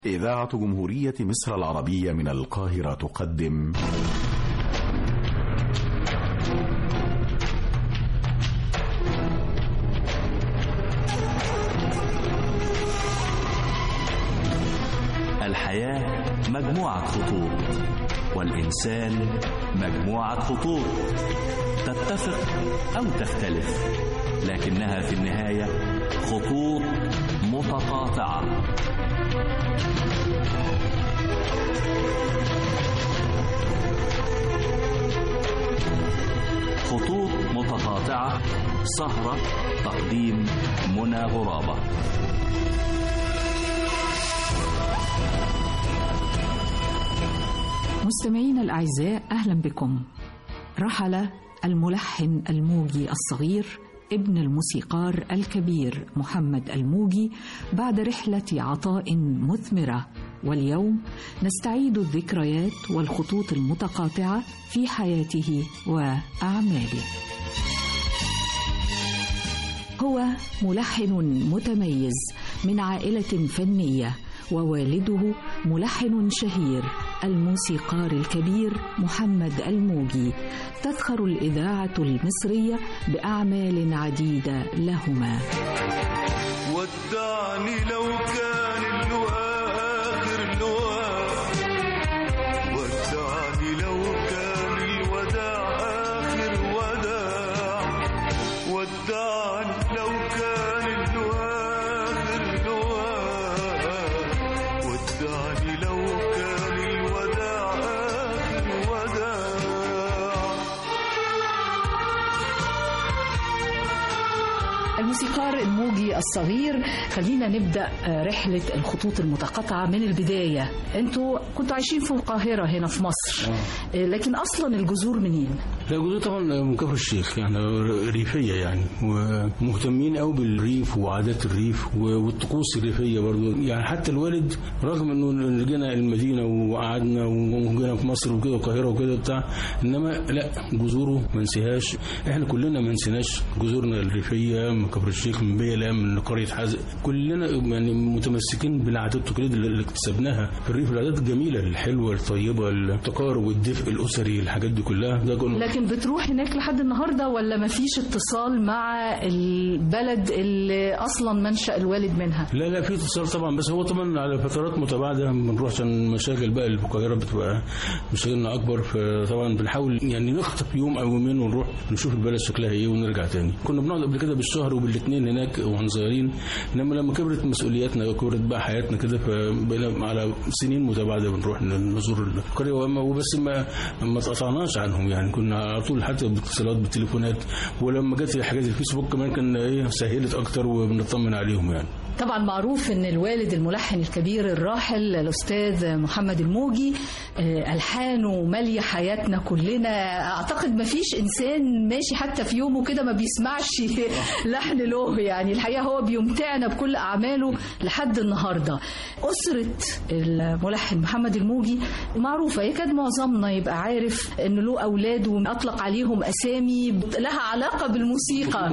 إذاعة جمهورية مصر العربية من القاهرة تقدم الحياة مجموعة خطوط والإنسان مجموعة خطوط تتفق أو تختلف لكنها في النهاية خطوط متقاطعة خطوط متقاطعة سهرة تقديم منى غرابة مستمعينا الأعزاء أهلا بكم رحل الملحن الموجي الصغير ابن الموسيقار الكبير محمد الموجي بعد رحلة عطاء مثمرة واليوم نستعيد الذكريات والخطوط المتقاطعة في حياته وأعماله هو ملحن متميز من عائلة فنية ووالده ملحن شهير الموسيقار الكبير محمد الموجي تذخر الإذاعة المصرية بأعمال عديدة لهما ودعني لو كان اللقاء آخر لقاء ودعني لو كان الوداع آخر وداع ودعني لو كان اللقاء آخر لقاء ودعني لو كان الوداع آخر وداع الموسيقار الموجي الصغير خلينا نبدأ رحلة الخطوط المتقاطعة من البداية انتوا كنتوا عايشين في القاهرة هنا في مصر لكن أصلا الجذور منين؟ لا جذور طبعا من كفر الشيخ يعني ريفية يعني ومهتمين قوي بالريف وعادات الريف والطقوس الريفية برضو يعني حتى الوالد رغم انه جينا المدينة وقعدنا وجينا في مصر وكده القاهرة وكده بتاع انما لا جذوره ما نسيهاش احنا كلنا ما نسيناش جذورنا الريفية من كفر الشيخ من بيلا من قرية حزق كلنا يعني متمسكين بالعادات والتقاليد اللي اكتسبناها في الريف العادات الجميلة الحلوة الطيبة التقارب والدفء الأسري الحاجات دي كلها ده كله لكن بتروح هناك لحد النهاردة ولا ما فيش اتصال مع البلد اللي أصلا منشأ الوالد منها؟ لا لا في اتصال طبعا بس هو طبعا على فترات متباعده بنروح عشان مشاغل بقى اللي في القاهره بتبقى مشاغلنا اكبر فطبعا بنحاول يعني نخطف يوم او يومين ونروح نشوف البلد شكلها ايه ونرجع تاني كنا بنقعد قبل كده بالشهر وبالاثنين هناك واحنا صغيرين انما لما كبرت مسؤولياتنا وكبرت بقى حياتنا كده فبقينا على سنين متباعده بنروح نزور القريه وبس ما ما اتقطعناش عنهم يعني كنا على طول حتى باتصالات بالتليفونات ولما جت حاجات الفيسبوك كمان كان ايه سهلت اكتر وبنطمن عليهم يعني طبعا معروف ان الوالد الملحن الكبير الراحل الاستاذ محمد الموجي الحانه ماليه حياتنا كلنا اعتقد ما فيش انسان ماشي حتى في يومه كده ما بيسمعش لحن له يعني الحقيقه هو بيمتعنا بكل اعماله لحد النهارده اسره الملحن محمد الموجي معروفه يكاد معظمنا يبقى عارف ان له اولاد واطلق عليهم اسامي لها علاقه بالموسيقى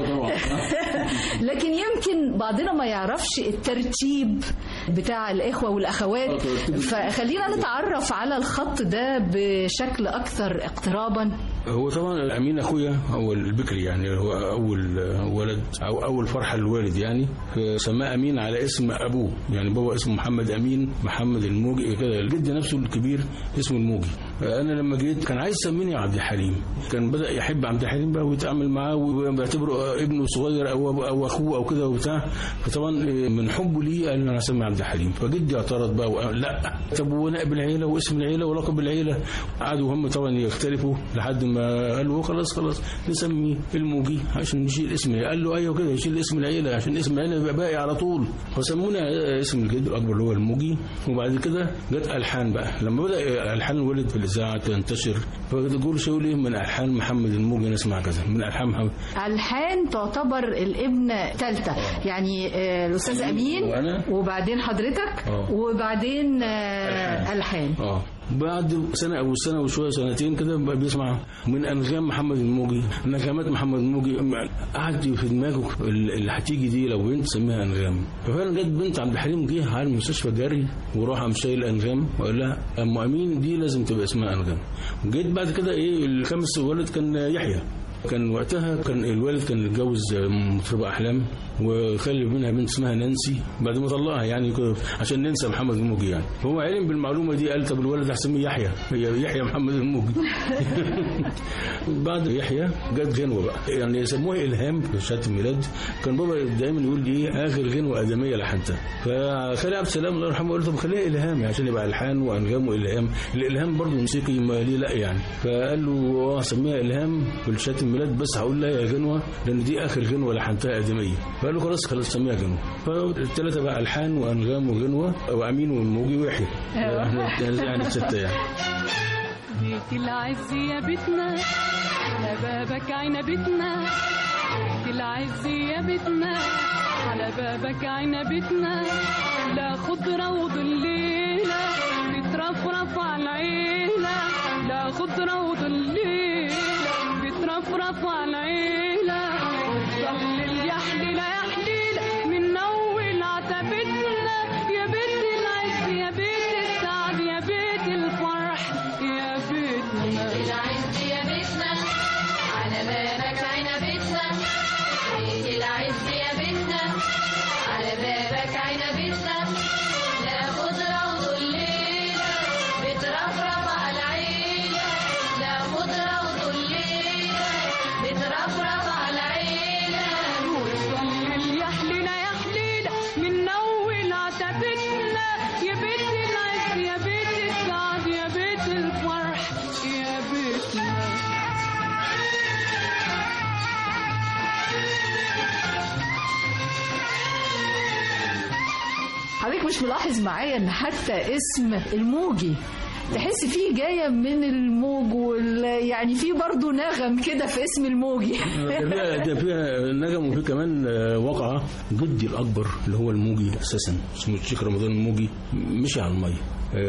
لكن يمكن بعضنا ما يعرفش الترتيب بتاع الإخوة والأخوات فخلينا نتعرف على الخط ده بشكل أكثر اقترابا هو طبعا امين اخويا هو البكري يعني هو اول ولد او اول فرحه للوالد يعني سماه امين على اسم ابوه يعني بابا اسمه محمد امين محمد الموجي كده الجد نفسه الكبير اسمه الموجي انا لما جيت كان عايز يسميني عبد الحليم كان بدا يحب عبد الحليم بقى ويتعامل معاه وبيعتبره ابنه صغير او او اخوه او كده وبتاع فطبعا من حبه ليه قال انا هسمي عبد الحليم فجدي اعترض بقى وقال لا طب ونائب العيله واسم العيله ولقب العيله قعدوا هم طبعا يختلفوا لحد ما قالوا خلاص خلاص نسميه الموجي عشان نشيل اسم قال له ايوه كده يشيل اسم العيله عشان اسم العيله يبقى باقي على طول فسمونا اسم الجد الاكبر اللي هو الموجي وبعد كده جت الحان بقى لما بدا الحان الولد في الاذاعه تنتشر فتقول شو ليه من الحان محمد الموجي نسمع كذا من الحان محمد الحان تعتبر الابن ثالثه يعني آه، الاستاذ امين وأنا. وبعدين حضرتك آه. وبعدين آه، الحان اه بعد سنه او سنه وشويه سنتين كده بقى بيسمع من انغام محمد الموجي نغمات محمد الموجي قعد في دماغه اللي هتيجي دي لو بنت سميها انغام ففعلا جت بنت عبد الحليم جه على المستشفى جري وراح قام شايل انغام وقال لها ام امين دي لازم تبقى اسمها انغام جيت بعد كده ايه الخامس ولد كان يحيى كان وقتها كان الوالد كان اتجوز مطربة أحلام وخلي منها بنت اسمها نانسي بعد ما طلقها يعني كده عشان ننسى محمد الموجي يعني فهو علم بالمعلومة دي قال طب الولد هسميه يحيى هي يحيى محمد الموجي بعد يحيى جت غنوة بقى يعني يسموها إلهام في شهادة الميلاد كان بابا دايما يقول لي ايه آخر غنوة آدمية لحنتها فخالي عبد السلام الله يرحمه قال طب خليها إلهام عشان يبقى ألحان وأنغام وإلهام الإلهام برضه موسيقي ما ليه لا يعني فقال له اه سميها إلهام في شهادة الميلاد بس هقول لها يا غنوة لأن دي آخر غنوة لحنتها آدمية فقال له خلاص خلاص سميها غنوة فالثلاثة بقى ألحان وأنغام وغنوة وأمين والموجي ويحيى يعني الستة يعني بيت العز يا بيتنا على بابك عنبتنا بيت العز يا بيتنا على بابك عنبتنا لا خضرة وظليلة بترفرف على العيلة لا خضرة وظليلة بترفرف على العيلة ضل يا حليلة يا حليلة من أول عتبتنا يا بيت العز يا بيت السعد يا بيت الفرح يا بيتنا العز يا بيتنا على بابك عنبتنا بيت العز يا بيتنا على بابك عنبتنا لا خضرة وظليلة بترفرف على العيلة لا خضرة وظليلة بترفرف على العيلة وصلي يا حليلة يا حليلة من أول عتبتنا يا بيت العز يا بيت السعد يا بيت الفرح يا بيتنا حضرتك مش ملاحظ معايا ان حتى اسم الموجي تحس فيه جايه من الموج وال... يعني في برضه نغم كده في اسم الموجي ده فيها ده فيها نجم وفي كمان آه، وقعة جدي الأكبر اللي هو الموجي أساسا اسمه الشيخ رمضان الموجي مشي على المية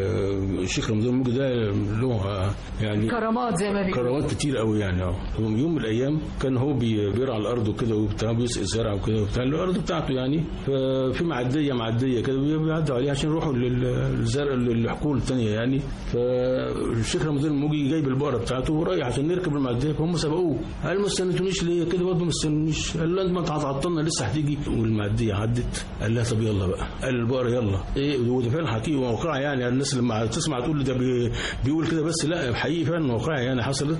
آه، الشيخ رمضان الموجي ده له آه، يعني كرامات زي ما بيقولوا كروات كتير قوي يعني اه يوم يوم من الايام كان هو بي- بيرعى الارض وكده وبتاع بيسقي الزرع وكده وبتاع الارض بتاعته يعني ففي معديه معديه كده بي- بيعدوا عليها عشان يروحوا لل- للزرع للحقول الثانيه يعني فالشيخ رمضان الموجي جايب البقره بتاعته ورايح عشان نركب المعديه فهم سبقوه قال ما استنيتونيش ليه كده برضه ما استنونيش قال له انت ما تعطلنا لسه هتيجي والمعديه عدت قال لها طب يلا بقى قال البقره يلا ايه وده فعلا حقيقي واقعه يعني الناس لما تسمع تقول ده بي- بيقول كده بس لا حقيقي فعلا واقعه يعني حصلت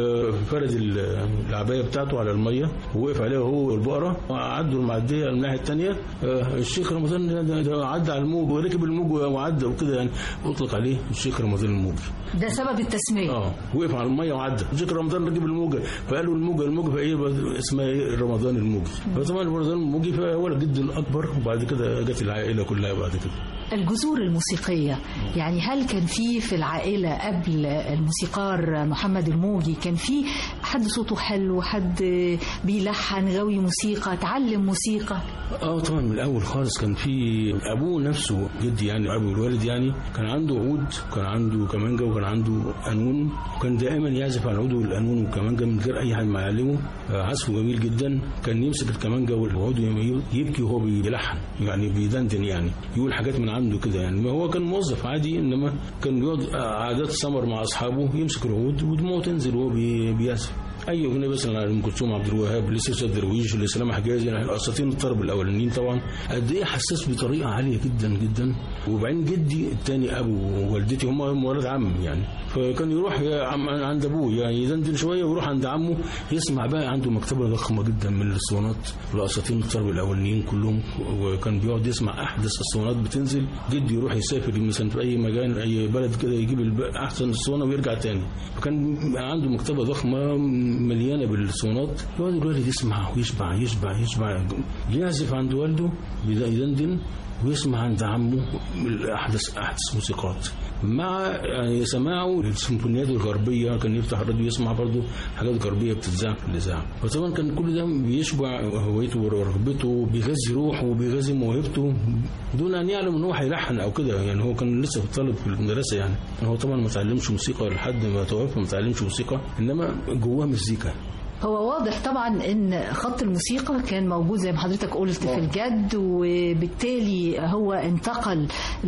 وفرد ال- العبايه بتاعته على الميه ووقف عليها هو والبقره وعدوا المعديه من الناحيه الثانيه الشيخ رمضان ده- ده ده عدى على الموج وركب الموج وعدى وكده يعني اطلق عليه الشيخ رمضان الموجي ده سبب التسميه اه وقف على الميه وعدى الشيخ رمضان ركب الموجه فقالوا الموجه الموجه فايه بقى اسمها ايه رمضان الموجي فطبعا رمضان الموجي فهو الجد الاكبر وبعد كده جت العائله كلها بعد كده الجذور الموسيقية يعني هل كان في في العائلة قبل الموسيقار محمد الموجي كان في حد صوته حلو حد بيلحن غاوي موسيقى تعلم موسيقى اه طبعا من الاول خالص كان في ابوه نفسه جدي يعني ابو الوالد يعني كان عنده عود كان عنده كمانجا وكان عنده قانون وكان دائما يعزف على العود والقانون والكمانجا من غير اي حد ما يعلمه آه، عزفه جميل جدا كان يمسك الكمانجا والعود يبكي وهو بيلحن يعني بيدندن يعني يقول حاجات من عنده كده يعني ما هو كان موظف عادي انما كان بيقعد عادات سمر مع اصحابه يمسك العود ودموعه تنزل وهو بي- بيعزف اي اغنيه مثلا على ام كلثوم عبد الوهاب لسه درويش لسلام حجازي يعني اساطين الطرب الاولانيين طبعا قد ايه حساس بطريقه عاليه جدا جدا وبعدين جدي الثاني ابو والدتي هم هم ولد عم يعني فكان يروح يا عم عند ابوه يعني يدندن شويه ويروح عند عمه يسمع بقى عنده مكتبه ضخمه جدا من الاسطوانات لاساطين الطرب الاولانيين كلهم وكان بيقعد يسمع احدث اسطوانات بتنزل جدي يروح يسافر مثلا في اي مكان اي بلد كده يجيب الب- احسن اسطوانه ويرجع تاني فكان عنده مكتبه ضخمه مليانه بالاسطوانات يقعد الوالد يسمع ويشبع يشبع يشبع يعزف عند والده يدندن ويسمع عند عمه احدث احدث موسيقات مع يعني سماعه للسيمفونيات الغربيه كان يفتح الراديو يسمع برضه حاجات غربيه بتتذاع في الاذاعه فطبعا كان كل ده بيشبع هويته ورغبته بيغذي روحه وبيغذي موهبته دون ان يعلم ان هو هيلحن او كده يعني هو كان لسه طالب في المدرسه يعني هو طبعا ما تعلمش موسيقى لحد ما توفى ما تعلمش موسيقى انما جواه مزيكا هو واضح طبعا ان خط الموسيقى كان موجود زي ما حضرتك قلت في الجد وبالتالي هو انتقل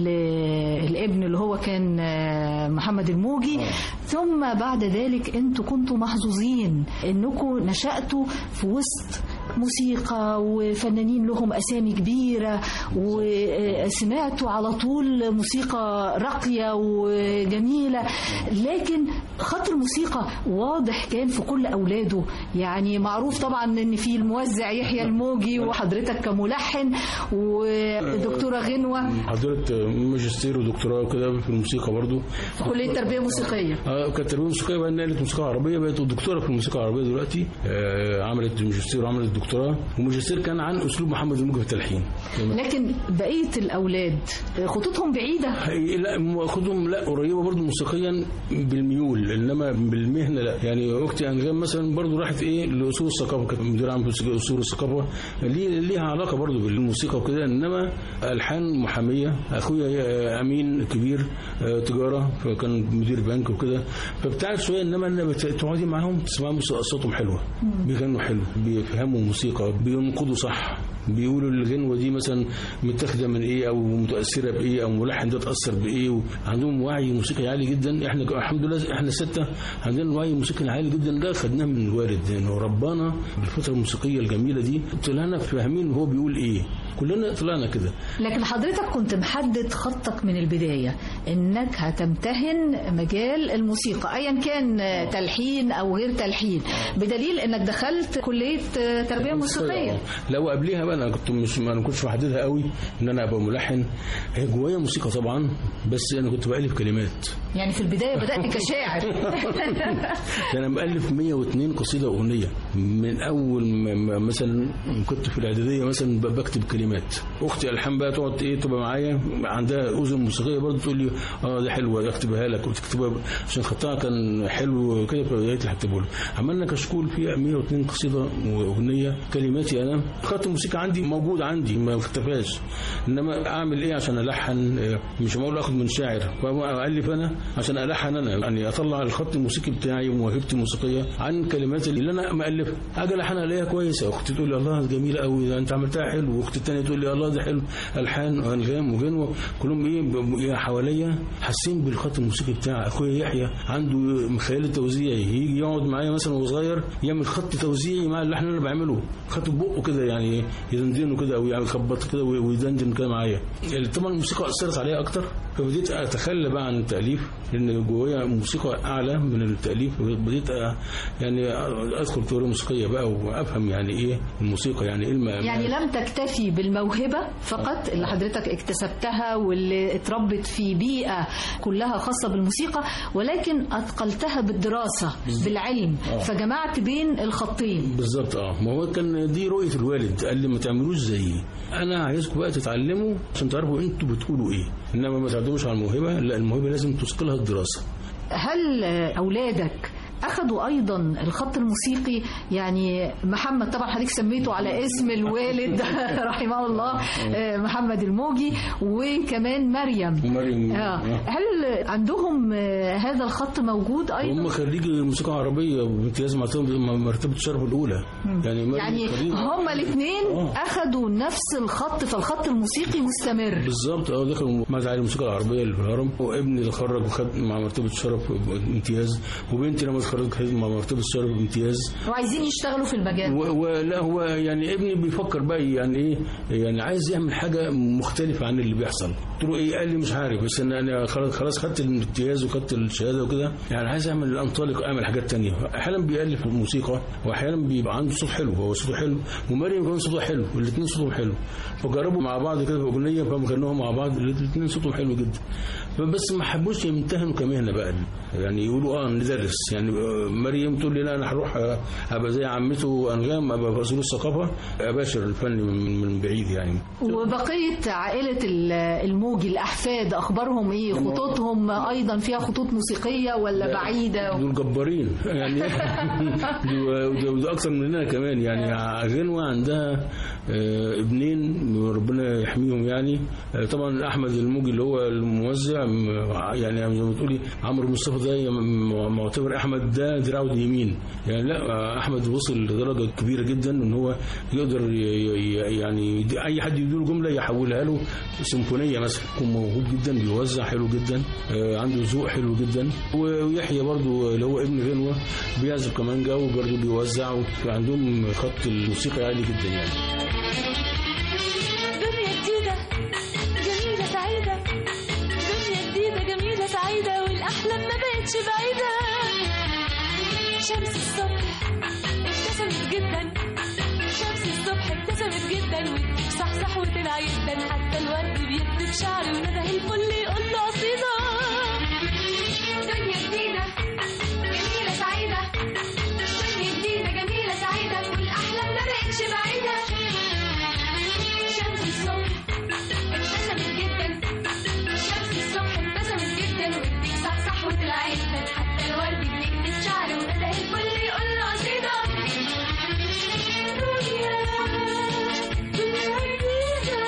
للابن اللي هو كان محمد الموجي ثم بعد ذلك انتوا كنتوا محظوظين انكم نشأتوا في وسط موسيقى وفنانين لهم اسامي كبيره وسمعتوا على طول موسيقى راقيه وجميله لكن خط الموسيقى واضح كان في كل اولاده يعني معروف طبعا ان في الموزع يحيى الموجي وحضرتك كملحن ودكتوره غنوه حضرت ماجستير ودكتوراه كده في الموسيقى برضو في كليه تربيه موسيقيه اه كانت تربيه موسيقيه بقى نقلت موسيقى عربيه بقت دكتوره في الموسيقى العربيه دلوقتي آه عملت ماجستير وعملت دكتوراه والماجستير كان عن اسلوب محمد الموجي في التلحين لكن بقيه الاولاد خطوطهم بعيده لا خطوطهم لا قريبه برضو موسيقيا بالميول انما بالمهنه لا يعني اختي انغام مثلا برضو راحت ايه لاصول الثقافه كانت مديره عام في اصول الثقافه ليه ليها علاقه برضو بالموسيقى وكده انما الحان محاميه اخويا امين كبير تجاره فكان مدير بنك وكده فبتاعت شويه انما انا تقعدي معاهم تسمعي صوتهم حلوه بيغنوا حلو بيفهموا موسيقى بينقضوا صح بيقولوا الغنوه دي مثلا متاخده من ايه او متاثره بايه او ملحن ده اتاثر بايه عندهم وعي موسيقي عالي جدا احنا الحمد لله احنا السته عندنا الوعي الموسيقي العالي جدا ده خدناه من الوالد انه ربانا بالفتره الموسيقيه الجميله دي طلعنا فاهمين هو بيقول ايه كلنا طلعنا كده لكن حضرتك كنت محدد خطك من البدايه انك هتمتهن مجال الموسيقى ايا كان تلحين او غير تلحين بدليل انك دخلت كليه تربيه موسيقيه لا وقبليها بقى انا كنت مش ما كنتش محددها قوي ان انا ابقى ملحن هي جوايا موسيقى طبعا بس انا كنت بالف كلمات يعني في البدايه بدات كشاعر انا مؤلف 102 قصيده اغنيه من اول ما مثلا كنت في الاعداديه مثلا بكتب كلمات اختي الحان بقى تقعد ايه تبقى معايا عندها اذن موسيقيه برضه تقول لي اه دي حلوه اكتبها لك وتكتبها عشان خطها كان حلو كده فبدات هكتبه له عملنا كشكول فيه 102 قصيده واغنيه كلماتي انا خط الموسيقى عندي موجود عندي ما اختفاش انما اعمل ايه عشان الحن مش معقول اخد من شاعر والف انا عشان الحن انا يعني اطلع الخط الموسيقي بتاعي وموهبتي الموسيقيه عن كلمات اللي انا مالفها اجي الحنها الاقيها كويسه اختي تقول لي الله جميله قوي انت عملتها حلو واختي الثانيه تقول لي الله ده حلو الحان وانغام وغنوه كلهم ايه حواليا حاسين بالخط الموسيقي بتاع اخويا يحيى عنده خيال توزيعي يجي يقعد معايا مثلا وهو صغير يعمل خط توزيعي مع اللحن اللي انا بعمله خط بقه كده يعني يدندنه كده او يعني يخبط كده ويدندن كده معايا طبعا الموسيقى اثرت عليا اكتر فبديت اتخلى بقى عن التاليف لان جوايا موسيقى اعلى من التاليف بديت يعني ادخل تيوريا موسيقيه بقى وافهم يعني ايه الموسيقى يعني ايه يعني لم تكتفي بالموهبه فقط اللي حضرتك اكتسبتها واللي اتربت في بيئه كلها خاصه بالموسيقى ولكن اثقلتها بالدراسه بالعلم فجمعت بين الخطين بالظبط اه ما هو كان دي رؤيه الوالد قال لي ما تعملوش زيي انا عايزكم بقى تتعلموا عشان تعرفوا انتوا بتقولوا ايه انما ما تعتمدوش على الموهبه لا الموهبه لازم تثقلها الدراسه هل اولادك اخذوا ايضا الخط الموسيقي يعني محمد طبعا حضرتك سميته على اسم الوالد رحمه الله محمد الموجي وكمان مريم مريم آه. هل عندهم هذا الخط موجود ايضا هم خريجي موسيقى عربيه بامتياز معطيهم مرتبه الشرف الاولى يعني مريم يعني خريج- هم الاثنين آه. اخذوا نفس الخط فالخط الموسيقي مستمر بالظبط اه دخلوا معهد الموسيقى العربيه اللي في الهرم وابني اللي خرج وخد مع مرتبه شرف امتياز وبنتي لما اتخرجت خدت مع مرتبه شرف امتياز وعايزين يشتغلوا في المجال و- ولا هو يعني ابني بيفكر بقى يعني ايه يعني عايز يعمل حاجه مختلفه عن اللي بيحصل قلت له ايه قال لي مش عارف بس انا انا خلاص خلاص خدت الامتياز وخدت الشهاده وكده يعني عايز اعمل انطلق اعمل حاجات تانية احيانا بيالف موسيقى واحيانا بيبقى عنده صوت حلو هو صوته حلو ومريم كمان صوتها حلو الاثنين صوتهم حلو فجربوا مع بعض كده في اغنيه فهم غنوها مع بعض الاثنين صوتهم حلو جدا فبس ما حبوش يمتهنوا كمهنه بقى يعني يقولوا اه ندرس يعني مريم تقول لي لا انا هروح ابقى زي عمته انغام ابقى مسؤول الثقافه اباشر الفن من, من بعيد يعني وبقية عائلة ال- الموجي الأحفاد أخبارهم إيه خطوطهم أيضا فيها خطوط موسيقية ولا بعيدة دول جبارين يعني دول- دول دول اكتر مننا كمان يعني غنوه عندها آه، ابنين ربنا يحميهم يعني آه، طبعا احمد الموجي اللي هو الموزع م- يعني زي ما تقولي عمرو مصطفى ده م- معتبر احمد ده دراعه اليمين يعني لا آه، احمد وصل لدرجه كبيره جدا ان هو يقدر ي- ي- يعني يدي- اي حد يديله جمله يحولها له سيمفونيه مثلا يكون موهوب جدا بيوزع حلو جدا آه، عنده ذوق حلو جدا ويحيى برضو اللي هو ابن غنوه بيعزف كمانجا وبرضو بيوزع وعندهم خط الموسيقى عالي جدا يعني دنيا جديدة جميلة سعيدة دنيا جديدة جميلة سعيدة والأحلام ما بقتش بعيدة شمس الصبح ابتسمت جدا شمس الصبح ابتسمت جدا وصحصح وطلع جدا حتى الورد بيكتب شعر وندى الفل يقول له قصيدة دنيا جديدة جميلة سعيدة دنيا جديدة جميلة سعيدة والأحلام ما بقتش بعيدة شمس الصبح ابتسمت جدا شمس الصبح ابتسمت جدا واديك صح وطلع جدا حتى الورد بيكتب شعر وندى الفل يقول له قصيدة دنيا دنيا جديدة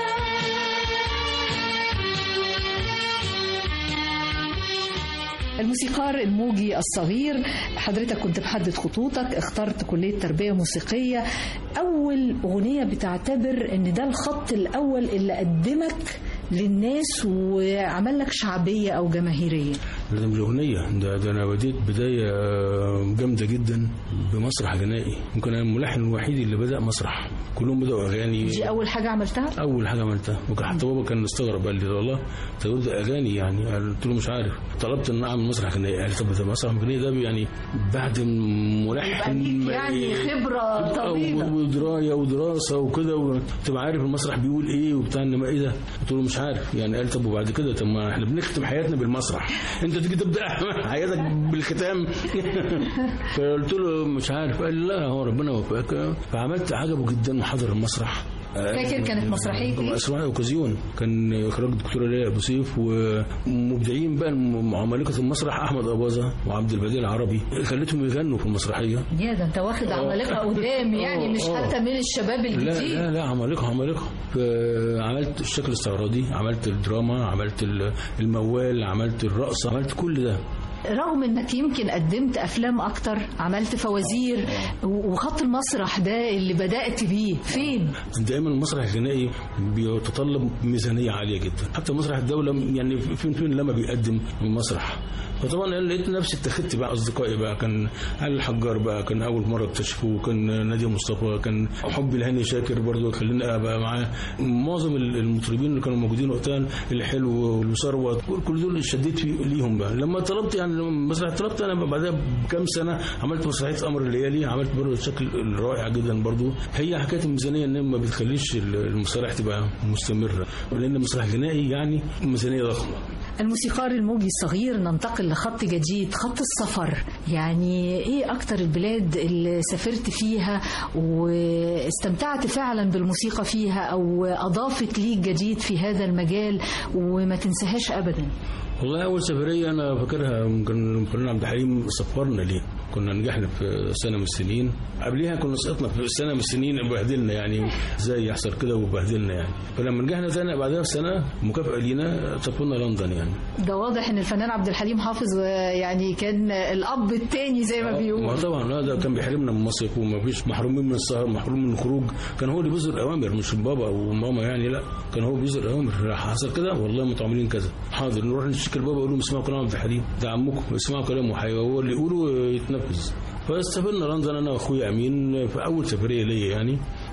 الموسيقار الموجي الصغير حضرتك كنت محدد خطوطك اخترت كلية تربية موسيقية أول أغنية بتعتبر إن ده الخط الأول اللي قدمك للناس وعمل لك شعبية أو جماهيرية لازم الأغنية ده, ده أنا بديت بداية جامدة جدا بمسرح غنائي يمكن أنا الملحن الوحيد اللي بدأ مسرح كلهم بدأوا أغاني دي أول حاجة عملتها اول حاجه عملتها وكان حتى بابا كان مستغرب قال لي والله انت قلت اغاني يعني قلت له مش عارف طلبت ان اعمل مسرح غنائي قال لي طب ده مسرح غنائي ده يعني بعد ملحن يبقى ليك يعني خبرة طويلة ودرايه ودراسه وكده وتبقى عارف المسرح بيقول ايه وبتاع انما ايه ده قلت له مش عارف يعني قال طب وبعد كده طب ما احنا بنختم حياتنا بالمسرح انت تيجي تبدا حياتك بالختام فقلت له مش عارف قال لي لا هو ربنا وفقك فعملت عجبه جدا وحضر المسرح فاكر كانت مسرحية ايه؟ مسرحية اوكازيون كان اخراج الدكتوره ليلى ابو سيف ومبدعين بقى الم- عمالقه المسرح احمد اباظه وعبد البديع العربي خليتهم يغنوا في المسرحيه يا ده انت واخد عمالقة قدام يعني مش آه. حتى من الشباب لا الجديد لا لا عمالقه عمالقه ف- عملت الشكل الاستعراضي عملت الدراما عملت ال- الموال عملت الرقص عملت كل ده رغم انك يمكن قدمت افلام اكتر عملت فوازير وخط المسرح ده اللي بدأت بيه فين دائما المسرح الغنائي بيتطلب ميزانيه عاليه جدا حتى مسرح الدوله يعني فين فين لما بيقدم مسرح فطبعا أنا لقيت نفسي اتخذت بقى اصدقائي بقى كان علي الحجار بقى كان اول مره اكتشفه كان ناديه مصطفى كان حبي لهاني شاكر برضه خليني ابقى معاه معظم المطربين اللي كانوا موجودين وقتها الحلو والثروت كل دول شديت في ليهم بقى لما طلبت يعني لما مسرح طلبت انا بعدها بكام سنه عملت مسرحيه قمر الليالي عملت برضه الشكل الرائع جدا برضه هي حكايه الميزانيه ان ما بتخليش المسرح تبقى مستمره لان المسرح الغنائي يعني ميزانيه ضخمه الموسيقار الموجي الصغير ننتقل لخط جديد خط السفر يعني ايه اكتر البلاد اللي سافرت فيها واستمتعت فعلا بالموسيقى فيها او اضافت ليك جديد في هذا المجال وما تنساهاش ابدا والله اول سفريه انا فاكرها كان الفنان عبد الحليم سفرنا ليه كنا نجحنا في سنه من السنين قبليها كنا سقطنا في سنه من السنين بهدلنا يعني ازاي يحصل كده وبهدلنا يعني فلما نجحنا تاني بعدها بسنه مكافاه لينا سافرنا لندن يعني ده واضح ان الفنان عبد الحليم حافظ آه، يعني كان الاب التاني زي ما ما بيقولوا طبعا لا ده كان بيحرمنا من المصيف وما فيش محرومين من السهر محروم من الخروج كان هو اللي بيصدر اوامر مش بابا او ماما يعني لا كان هو بيصدر اوامر حصل كده والله انتوا عاملين كذا حاضر نروح نشتكي لبابا يقول لهم اسمعوا كلام عبد الحليم ده عمكم اسمعوا كلامه حي هو اللي يقوله يتنفذ فسافرنا لندن انا واخويا امين في اول سفريه ليا يعني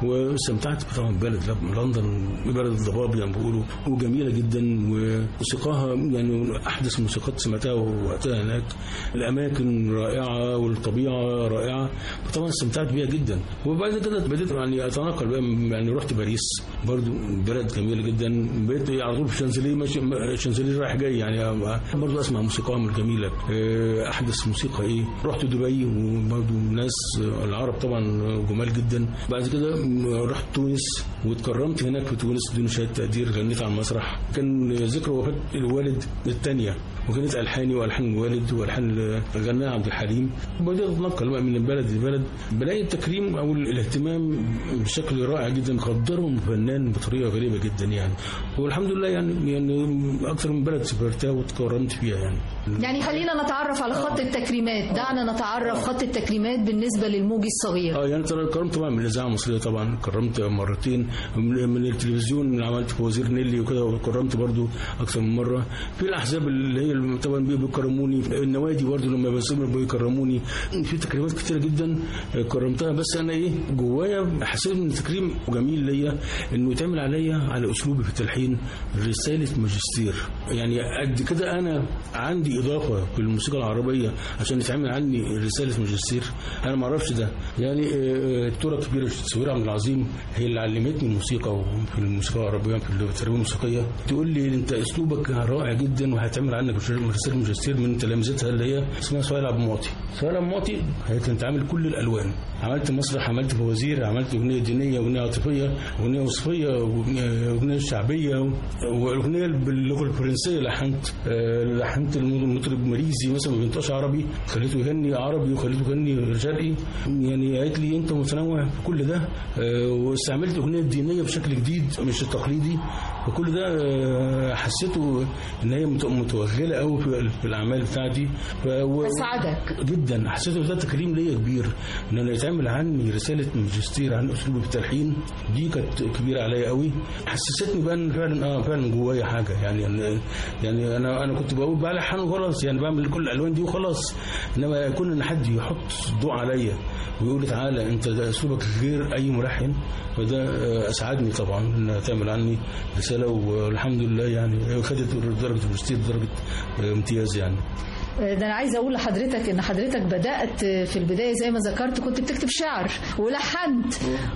واستمتعت طبعا ببلد لندن بلد الضباب يعني بيقولوا وجميله جدا وموسيقاها يعني احدث موسيقات سمعتها وقتها هناك الاماكن رائعه والطبيعه رائعه فطبعا استمتعت بيها جدا وبعد كده بديت يعني اتنقل بقى يعني رحت باريس برضو بلد جميله جدا بقيت على طول في الشانزليه ماشي الشانزليه رايح جاي يعني برضو اسمع موسيقاهم الجميله آه، احدث موسيقى ايه رحت دبي وبرضو ناس العرب طبعا جمال جدا بعد كده رحت تونس واتكرمت هناك في تونس بدون شهاده تقدير غنيت على المسرح كان ذكرى وفاه الوالد الثانيه وكانت الحاني والحان الوالد والحان غناها عبد الحليم وبدات اتنقل بقى من بلد لبلد بلاقي التكريم او الاهتمام بشكل رائع جدا قدرهم فنان بطريقه غريبه جدا يعني والحمد لله يعني يعني اكثر من بلد سافرتها وتكرمت فيها يعني يعني خلينا نتعرف على خط التكريمات دعنا نتعرف خط التكريمات بالنسبة للموجي الصغير اه يعني ترى كرمت طبعا من الاذاعه المصريه طبعا كرمت مرتين من, من التلفزيون عملت في وزير نيلي وكده وكرمت برضو اكثر من مره في الاحزاب اللي هي اللي طبعا بي- بيكرموني النوادي برضو لما بسمر بيكرموني في تكريمات كتيره جدا كرمتها بس انا ايه جوايا حسيت ان التكريم جميل ليا انه يتعمل عليا على اسلوبي في التلحين رساله ماجستير يعني قد كده انا عندي اضافه في الموسيقى العربيه عشان يتعمل عني رساله ماجستير انا ما اعرفش ده يعني آه، آه، الدكتوره الكبيره سهير عبد العظيم هي اللي علمتني الموسيقى وفي الموسيقى العربيه في التربيه الموسيقيه تقول لي انت اسلوبك رائع جدا وهتعمل عنك رساله ماجستير من تلامذتها اللي هي اسمها سهير عبد المعطي سهير عبد المعطي هي كانت عامل كل الالوان عملت مسرح عملت فوازير عملت اغنيه دينيه اغنيه عاطفيه اغنيه وصفيه واغنيه أغنية شعبيه واغنيه باللغه الفرنسيه لحنت آه، لحنت المطرب مريزي مثلا ما بينطقش عربي خليته يغني عربي وخليته يغني شرقي يعني قالت لي انت متنوع في كل ده آه، واستعملت اغنيه دينيه بشكل جديد مش التقليدي وكل ده آه، حسيته ان هي مت- متوغله قوي في في الاعمال بتاعتي ف- و- أسعدك جدا حسيت ان ده تكريم ليا كبير ان انا يتعمل عني رساله ماجستير عن اسلوبي في التلحين دي كانت كبيره عليا قوي حسستني بقى ان فعلا اه فعلا جوايا حاجه يعني أنا- يعني انا انا كنت بقول بلحن وخلاص يعني بعمل كل الالوان دي وخلاص انما يكون ان حد يحط ضوء عليا ويقول لي تعالى انت ده اسلوبك غير اي ملحن فده آه، اسعدني طبعا انها تعمل عني رساله والحمد لله يعني خدت درجه الماجستير درجه آه، امتياز يعني ده انا عايزه اقول لحضرتك ان حضرتك بدات في البدايه زي ما ذكرت كنت بتكتب شعر ولحنت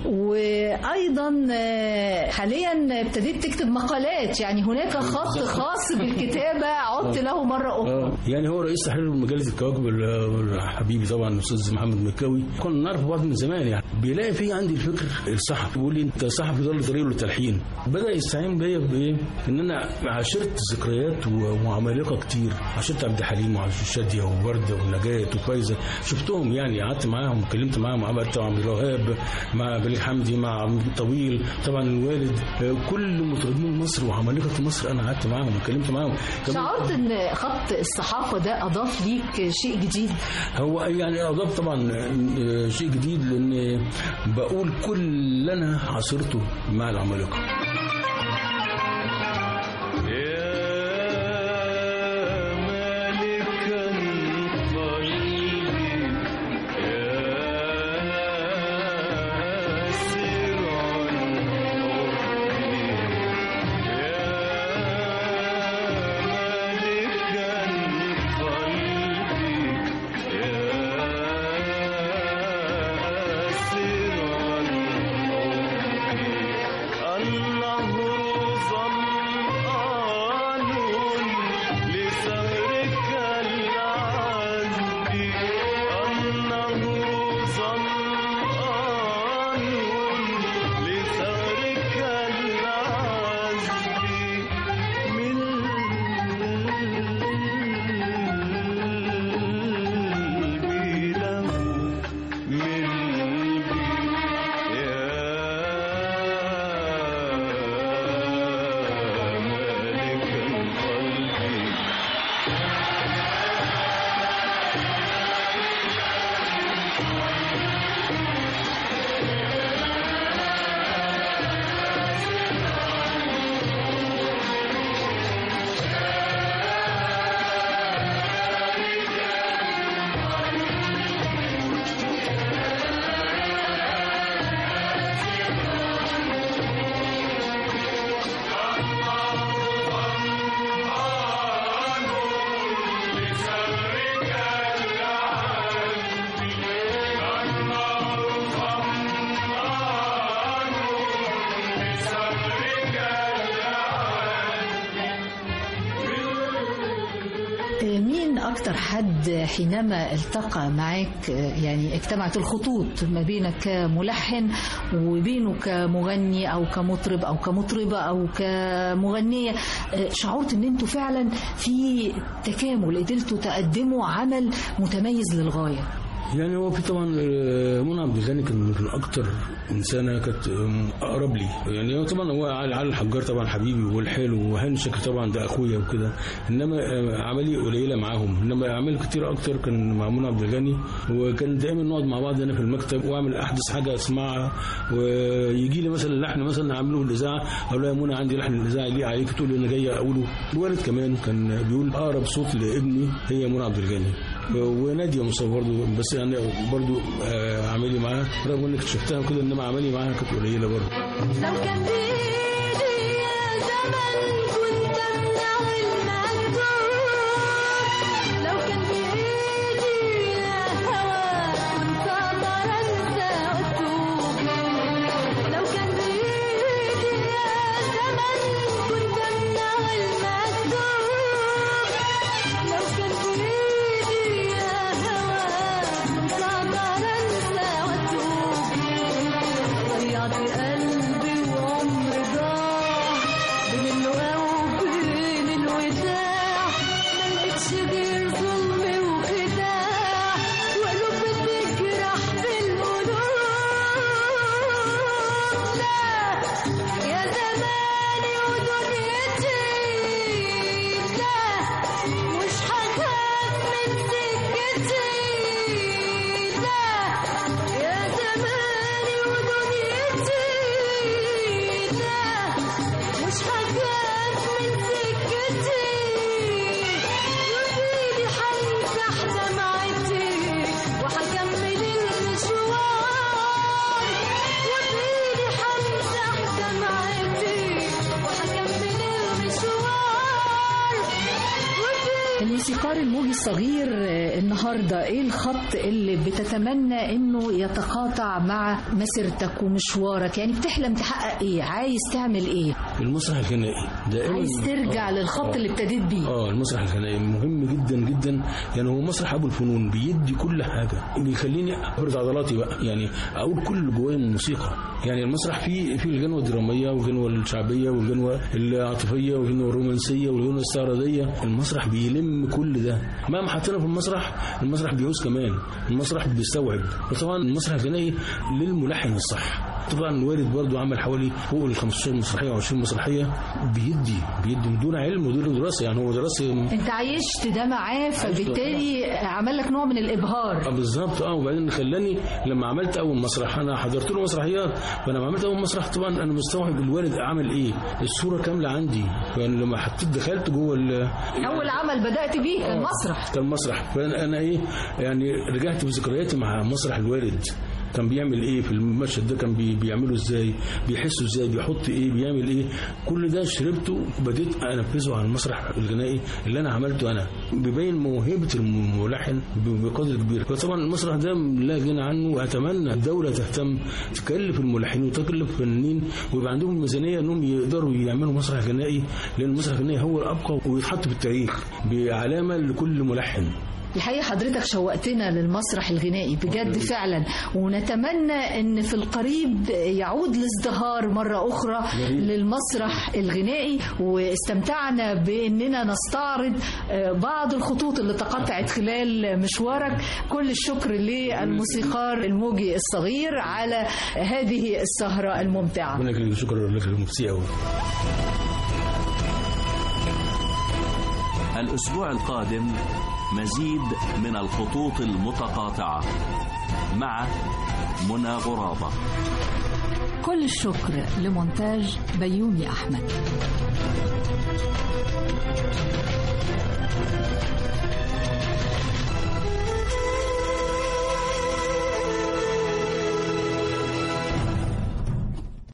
وايضا آه، حاليا ابتديت تكتب مقالات يعني هناك خط خاص بالكتابه عدت له مره اخرى اه يعني هو رئيس تحرير مجله الكواكب ال- حبيبي طبعا الاستاذ محمد مكاوي كنا نعرف بعض من زمان يعني بيلاقي في عندي الفكر الصحفي بيقول لي انت صحفي ضل طريقه للتلحين بدا يستعين بيا بايه؟ ان انا عاشرت ذكريات و- وعمالقه كتير عاشرت عبد الحليم وعاشرت شاديه وورده ونجاه وفايزه شفتهم يعني قعدت معاهم اتكلمت معاهم عملت مع عبد الوهاب مع بليغ حمدي مع عبد الطويل طبعا الوالد آه، كل مطربين مصر وعمالقه مصر انا قعدت معاهم واتكلمت معاهم كمان- شعرت ان خط الصحافه ده اضاف ليك شيء جديد هو يعني اضاف طبعا آه، شيء جديد لان بقول كل اللي انا عاصرته مع العمالقه يا مالكا قلبي يا سرا حبي يا مالكا قلبي يا سرا حبي آه، مين أكتر حد حينما التقى معاك آه، يعني اجتمعت الخطوط ما بينك كملحن وبينه كمغني أو كمطرب أو كمطربة أو كمغنية آه، شعرت إن أنتوا فعلا في تكامل قدرتوا تقدموا عمل متميز للغاية يعني هو في طبعا آه، منى عبد الغني كان من اكتر انسانه كانت آم، اقرب لي يعني هو طبعا هو علي علي الحجار طبعا حبيبي والحلو وهاني شاكر طبعا ده اخويا وكده انما آه، اعمالي قليله معاهم انما اعمال كتير اكتر كان مع منى عبد الغني وكان دايما نقعد مع بعض هنا في المكتب واعمل احدث حاجه اسمعها ويجي لي مثلا لحن مثلا اعمله في الاذاعه اقول له يا منى عندي لحن الاذاعه ليه عليك تقول لي انا جاي اقوله الوالد كمان كان بيقول اقرب صوت لابني هي منى عبد الغني وناديه مصطفى برضه بس يعني برضه آه، عملي معاها رغم اني اكتشفتها كده انما عملي معاها كانت قليله برضه لو كان بإيدي يا زمن كنت أمنع المكتوب لو كان بإيدي يا هوا كنت أقدر أنسى وأتوب لو كان بإيدي يا زمن كنت أمنع المكتوب لو كان بإيدي يا هوا كنت أقدر أنسى وأتوب ضيعت قلبي وعمري ضاع بين اللقا وبين الوداع ملقتش غير ظلم وخداع وقلوب بتجرح بالقلوب لا يا زماني ودنيتي لا مش هخاف من سكتي لا يا زماني ودنيتي لا مش هخاف من سكتي وفيني هنفتح دمعتي وهكمل المشوار وفيني هنفتح دمعتي وهكمل المشوار وفيني الموسيقار الموجي الصغير آه، النهارده ايه الخط اللي بتتمنى انه يتقاطع مع مسيرتك ومشوارك يعني بتحلم تحقق ايه عايز تعمل ايه المسرح الغنائي دائما عايز ترجع للخط اللي ابتديت بيه اه المسرح الغنائي مهم جدا جدا يعني هو مسرح ابو الفنون بيدي كل حاجه بيخليني افرز عضلاتي بقى يعني اقول كل اللي جوايا من الموسيقى يعني المسرح فيه فيه الغنوه الدراميه والغنوه الشعبيه والغنوه العاطفيه والغنوه الرومانسيه والغنوه الاستعراضيه المسرح بيلم كل ده مهما حطينا في المسرح المسرح بيعوز كمان المسرح بيستوعب وطبعا المسرح الغنائي للملحن الصح طبعا الوالد برضو عمل حوالي فوق ال 15 مسرحيه او 20 مسرحيه بيدي بيدي من دون علم ودون دراسه يعني هو دراسه انت عايشت ده معاه فبالتالي عمل لك نوع من الابهار اه بالظبط اه وبعدين خلاني لما عملت اول مسرح انا حضرت له مسرحيات فلما عملت اول مسرح طبعا انا مستوعب الوالد عمل ايه الصوره كامله عندي يعني لما حطيت دخلت جوه ال- اول عمل بدات بيه كان مسرح كان مسرح فانا أنا ايه يعني رجعت في ذكرياتي مع مسرح الوالد كان بيعمل ايه في المشهد ده كان بي بيعمله ازاي بيحسه ازاي بيحط ايه بيعمل ايه كل ده شربته وبديت انفذه على المسرح الغنائي اللي انا عملته انا بيبين موهبه الملحن بقدر كبير فطبعا المسرح ده لا غنى عنه واتمنى الدوله تهتم تكلف الملحنين وتكلف الفنانين ويبقى عندهم الميزانيه انهم يقدروا يعملوا مسرح غنائي لان المسرح الغنائي هو الابقى ويتحط في التاريخ بعلامه لكل ملحن الحقيقة حضرتك شوقتنا للمسرح الغنائي بجد فعلا ونتمنى ان في القريب يعود الازدهار مرة اخرى للمسرح الغنائي واستمتعنا باننا نستعرض آه، بعض الخطوط اللي تقطعت خلال مشوارك كل الشكر للموسيقار الموجي الصغير على هذه السهرة الممتعة ربنا يخليك شكرا لك ميرسي قوي الأسبوع القادم مزيد من الخطوط المتقاطعة مع منى غرابة كل الشكر لمونتاج بيومي أحمد